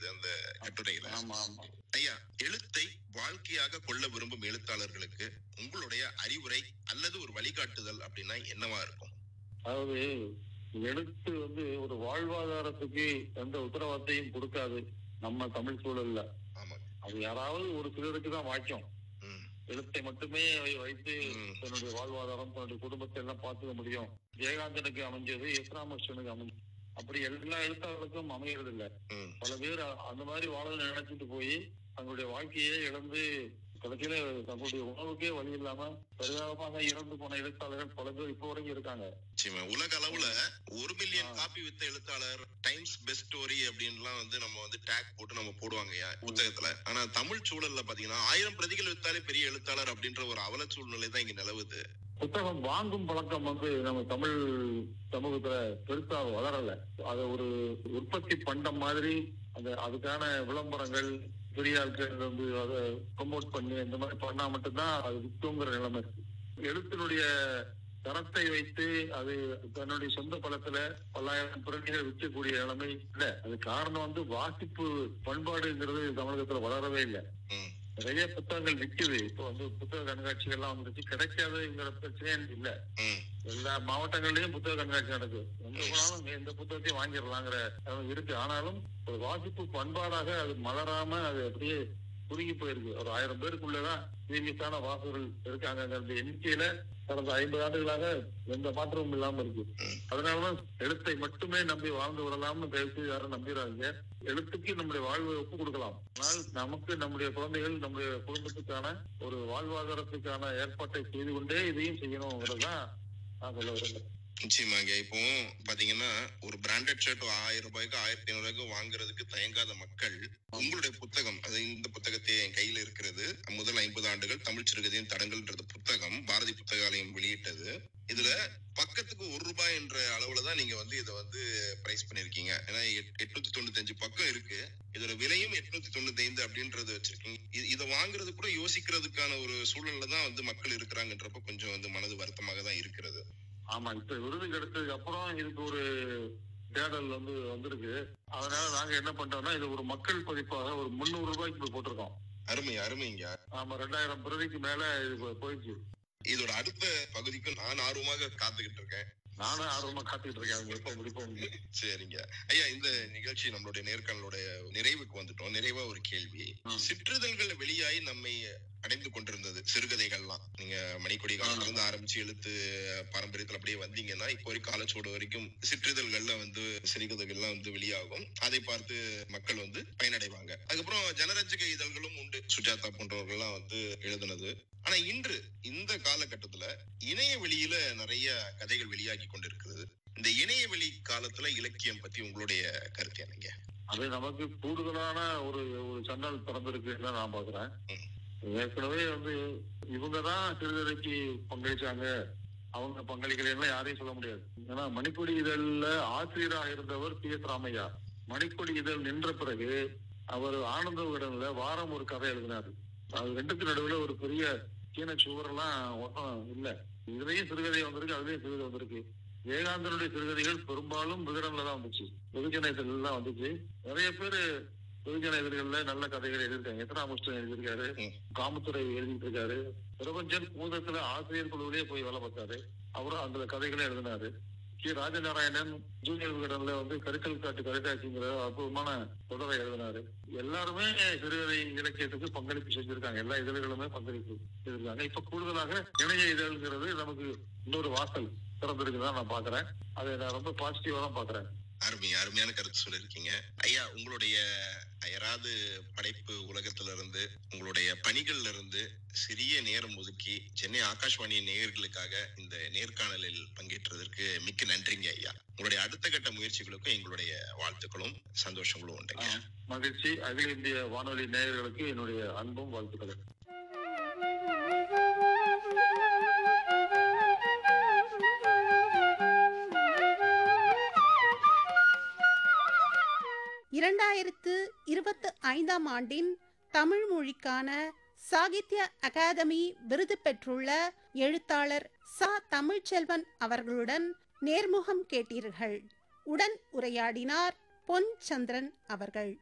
தெரியுது அந்த கட்டுரையில ஆமா ஆமா ஐயா எழுத்தை வாழ்க்கையாக கொள்ள விரும்பும் எழுத்தாளர்களுக்கு உங்களுடைய அறிவுரை அல்லது ஒரு வழிகாட்டுதல் அப்படின்னா என்னவா இருக்கும் அதாவது எழுத்து வந்து ஒரு வாழ்வாதாரத்துக்கு எந்த உத்தரவாதத்தையும் கொடுக்காது நம்ம தமிழ் சூழல்ல ஆமா அது யாராவது ஒரு சிலருக்கு தான் வாய்க்கும் ம், எழுத்தை மட்டுமே வை- வைத்து ம், தன்னுடைய வாழ்வாதாரம் தன்னுடைய குடும்பத்தை எல்லாம் பார்த்துக்க முடியும் ஜெயகாந்தனுக்கு அமைஞ்சது எஸ்ராமகிருஷ்ணனுக்கு அமைஞ்சது அப்படி எல்லா எழுத்தாளர்களுக்கும் அமையறது இல்ல ம், பல பேர் அ- அந்த மாதிரி வாழணும்னு நினைச்சிட்டு போய் தங்களுடைய வாழ்க்கையே இழந்து கடைசியில தங்களுடைய உணவுக்கே வழி இல்லாம பரிதாபமாக இறந்து போன எழுத்தாளர்கள் பல பேர் இப்போ வரைக்கும் இருக்காங்க நிச்சயமா. உலக அளவுல ஒரு மில்லியன் ஆ. காப்பி வித்த எழுத்தாளர் டைம்ஸ் பெஸ்ட் ஸ்டோரி அப்படின்லாம் வந்து நம்ம வந்து டேக் போட்டு நம்ம போடுவாங்க ஐயா புத்தகத்துல ஆனா தமிழ் சூழல்ல பாத்தீங்கன்னா ஆயிரம் பிரதிகள் வித்தாலே பெரிய எழுத்தாளர் அப்படின்ற ஒரு அவல சூழ்நிலை தான் இங்க நிலவுது புத்தகம் வாங்கும் பழக்கம் வந்து நம்ம தமிழ் சமூகத்துல பெருசா வளரல அத ஒரு உற்பத்தி பண்டம் மாதிரி அந்த அதுக்கான விளம்பரங்கள் பெரிய ஆட்கள் வந்து அதை ப்ரொமோட் பண்ணி இந்த மாதிரி பண்ணா மட்டும்தான் அது விற்குங்கிற நிலைமை இருக்கு. எழுத்தினுடைய தரத்தை வைத்து அது தன்னுடைய சொந்த பலத்துல பல்லாயிரம் பிரதிகள் விற்கக்கூடிய நிலைமை இல்ல அது காரணம் வந்து வாசிப்பு பண்பாடுங்கிறது தமிழகத்துல வளரவே இல்லை ம், நிறைய புத்தகங்கள் விக்குது இப்போ வந்து புத்தக கண்காட்சிகள் எல்லாம் வந்துருச்சு கிடைக்காதுங்கிற பிரச்சனையே இல்ல ம், எல்லா மாவட்டங்கள்லயும் புத்தக கண்காட்சி நடக்குது எங்க போனாலும் எந்த புத்தகத்தையும் வாங்கிடலாங்கிற நிலைமை இருக்கு ஆனாலும் ஒரு வாசிப்பு பண்பாடாக அது மலராம அது அப்படியே குறுகி போயிருக்கு ஒரு ஆயிரம் பேருக்குள்ளதான் சீரியஸான வாசகர்கள் இருக்காங்க எண்ணிக்கையில கடந்த ஐம்பது ஆண்டுகளாக எந்த மாற்றமும் இல்லாம இருக்கு ம். அதனாலதான் எழுத்தை மட்டுமே நம்பி வாழ்ந்து விடலாம்னு தயவு செய்து யாரும் நம்பிடுறாங்க எழுத்துக்கு நம்முடைய வாழ்வை ஒப்பு கொடுக்கலாம் ஆனால் நமக்கு நம்முடைய குழந்தைகள் நம்முடைய குடும்பத்துக்கான ஒரு வாழ்வாதாரத்துக்கான ஏற்பாட்டை செய்து கொண்டே இதையும் செய்யணுங்கிறதுதான் நான் சொல்ல விரும்புறேன் நிச்சயமாங்க இப்போ பாத்தீங்கன்னா ஒரு பிராண்டட் ஷர்ட் ஆயிரம் ரூபாய்க்கு ஆயிரத்தி ஐநூறு ரூபாய்க்கு வாங்குறதுக்கு தயங்காத மக்கள் உங்களுடைய புத்தகம் அது இந்த புத்தகத்தை என் கையில இருக்கிறது முதல் ஐம்பது ஆண்டுகள் தமிழ் சிறுகதையின் தடங்கள்ன்றது புத்தகம் பாரதி புத்தகாலயம் வெளியிட்டது இதுல பக்கத்துக்கு ஒரு ரூபாய் என்ற அளவுல தான் நீங்க வந்து இதை வந்து பிரைஸ் பண்ணிருக்கீங்க ஏன்னா எட்- எட்நூத்தி தொண்ணூத்தி அஞ்சு பக்கம் இருக்கு இதோட விலையும் எட்நூத்தி தொண்ணூத்தி ஐந்து அப்படின்றது வச்சிருக்கீங்க இ- இதை வாங்குறது கூட யோசிக்கிறதுக்கான ஒரு சூழல்ல தான் வந்து மக்கள் இருக்கிறாங்கன்றப்ப கொஞ்சம் வந்து மனது வருத்தமாக தான் இருக்கிறது ஆமா இப்ப விருது கிடைச்சதுக்கு அப்புறம் இதுக்கு ஒரு தேடல் வந்து வந்திருக்கு அதனால நாங்க என்ன பண்றோம்னா இது ஒரு மக்கள் பதிப்பாக ஒரு முந்நூறு ரூபாய்க்கு இப்ப போட்டிருக்கோம் அருமை அருமைங்க ஆமா ரெண்டாயிரம் பிரதிக்கு மேல இது போ- போயிடுச்சு இதோட அடுத்த பகுதிக்கு நான் ஆர்வமாக காத்துக்கிட்டு இருக்கேன் நானும் ஆர்வமா காத்துக்கிட்டு இருக்கேன் அவங்க எப்ப முடிப்போம் சரிங்க ஐயா இந்த நிகழ்ச்சி நம்மளுடைய நேர்காணலுடைய நிறைவுக்கு வந்துட்டோம் நிறைவா ஒரு கேள்வி ம். சிற்றிதழ்கள் வெளியாகி நம்மை அடைந்து கொண்டிருந்தது சிறுகதைகள்லாம் நீங்க மணிக்கொடி காலத்துல இருந்து ஆரம்பிச்சு எழுத்து பாரம்பரியத்துல அப்படியே வந்தீங்கன்னா இப்போ வரைக்கும் காலச்சோடு வரைக்கும் சிற்றிதழ்கள்ல வந்து சிறுகதைகள்லாம் வந்து வெளியாகும் அதை பார்த்து மக்கள் வந்து பயனடைவாங்க அதுக்கப்புறம் ஜனரஞ்சக இதழ்களும் உண்டு சுஜாதா போன்றவர்கள்லாம் வந்து எழுதுனது ஆனா இன்று இந்த காலகட்டத்துல இணைய வெளியில நிறைய கதைகள் வெளியாகி கொண்டிருக்கிறது இந்த இணைய வெளி காலத்துல இலக்கியம் பத்தி உங்களுடைய கருத்து என்னங்க அது நமக்கு கூடுதலான ஒரு ஒரு சன்னல் திறந்திருக்குன்னு தான் நான் பாக்குறேன் ம். ஏற்கனவே வந்து இவங்கதான் சிறுகதைக்கு பங்களிச்சாங்க அவங்க பங்களிக்கலைன்னா யாரையும் சொல்ல முடியாது ஏன்னா மணிக்கொடி இதழ்ல ஆசிரியராக இருந்தவர் பி எஸ் ராமையா மணிக்கொடி இதழ் நின்ற பிறகு அவர் ஆனந்த விகடன்ல வாரம் ஒரு கதை எழுதினாரு அது ரெண்டுக்கு நடுவுல ஒரு பெரிய சீன சுவரெல்லாம் ஒன்றும் இல்ல இதுலயும் சிறுகதை வந்திருக்கு அதுலயும் சிறுகதை வந்திருக்கு விவேகானந்தனுடைய சிறுகதைகள் பெரும்பாலும் விகடன்ல தான் வந்துச்சு வெகுஜன இதழ்ல தான் வந்துச்சு நிறைய பேரு வெகுஜன இதழ்கள்ல நல்ல கதைகள் எழுதியிருக்காங்க எத்தனாமுஷ்டன் எழுதியிருக்காரு ம். காமத்துறை எழுதிட்டு இருக்காரு பிரபஞ்சன் பூதத்துல ஆசிரியர் குழுவிலேயே போய் வேலை பார்த்தாரு அவரும் அந்த கதைகளை எழுதினாரு கி ராஜநாராயணன் ஜூனியர் விகடன்ல வந்து கருக்கல் காட்டு கருக்காட்சிங்கிற அற்புதமான தொடரை எழுதினாரு எல்லாருமே சிறுகதை இலக்கியத்துக்கு பங்களிப்பு செஞ்சிருக்காங்க எல்லா இதழ்களுமே பங்களிப்பு செய்திருக்காங்க இப்ப கூடுதலாக இணைய இதழ்ங்கிறது நமக்கு இன்னொரு வாசல் திறந்திருக்குதான் நான் பாக்குறேன் அதை நான் ரொம்ப பாசிட்டிவா தான் பாக்குறேன் அருமை அருமையான கருத்து சொல்லியிருக்கீங்க ஐயா உங்களுடைய அயராது படைப்பு உலகத்துல இருந்து உங்களுடைய பணிகள்ல இருந்து சிறிய நேரம் ஒதுக்கி சென்னை ஆகாஷ்வாணி நேயர்களுக்காக இந்த நேர்காணலில் பங்கேற்றதற்கு மிக்க நன்றிங்க ஐயா உங்களுடைய அடுத்த கட்ட முயற்சிகளுக்கும் எங்களுடைய வாழ்த்துக்களும் சந்தோஷங்களும் உண்டுங்க மகிழ்ச்சி அகில இந்திய வானொலி நேயர்களுக்கு என்னுடைய அன்பும் வாழ்த்துக்களும் இரண்டாயிரத்து இருபத்து ஐந்தாம் ஆண்டின் தமிழ் மொழிக்கான சாகித்ய அகாதமி விருது பெற்றுள்ள எழுத்தாளர் சா தமிழ்ச்செல்வன் அவர்களுடன் நேர்முகம் கேட்டீர்கள் உடன் உரையாடினார் பொன் சந்திரன் அவர்கள்